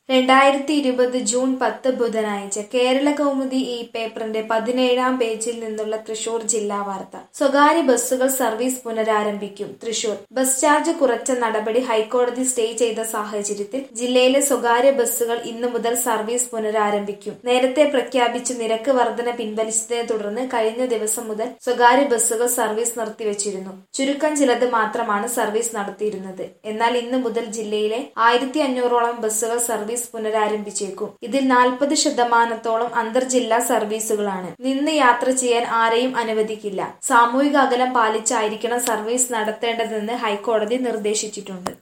രണ്ടായിരത്തി ഇരുപത് ജൂൺ പത്ത് ബുധനാഴ്ച കേരള കൗമുദി ഈ പേപ്പറിന്റെ പതിനേഴാം പേജിൽ നിന്നുള്ള തൃശൂർ ജില്ലാ വാർത്ത സ്വകാര്യ ബസ്സുകൾ സർവീസ് പുനരാരംഭിക്കും തൃശൂർ ബസ് ചാർജ് കുറച്ച നടപടി ഹൈക്കോടതി സ്റ്റേ ചെയ്ത സാഹചര്യത്തിൽ ജില്ലയിലെ സ്വകാര്യ ബസ്സുകൾ ഇന്നു മുതൽ സർവീസ് പുനരാരംഭിക്കും നേരത്തെ പ്രഖ്യാപിച്ച നിരക്ക് വർധന പിൻവലിച്ചതിനെ തുടർന്ന് കഴിഞ്ഞ ദിവസം മുതൽ സ്വകാര്യ ബസ്സുകൾ സർവീസ് നിർത്തിവച്ചിരുന്നു ചുരുക്കം ചിലത് മാത്രമാണ് സർവീസ് നടത്തിയിരുന്നത് എന്നാൽ ഇന്നു മുതൽ ജില്ലയിലെ ആയിരത്തി അഞ്ഞൂറോളം ബസ്സുകൾ സർവീസ് പുനരാരംഭിച്ചേക്കും ഇതിൽ നാൽപ്പത് ശതമാനത്തോളം അന്തർജില്ലാ സർവീസുകളാണ് നിന്ന് യാത്ര ചെയ്യാൻ ആരെയും അനുവദിക്കില്ല സാമൂഹിക അകലം പാലിച്ചായിരിക്കണം സർവീസ് നടത്തേണ്ടതെന്ന് ഹൈക്കോടതി നിർദ്ദേശിച്ചിട്ടുണ്ട്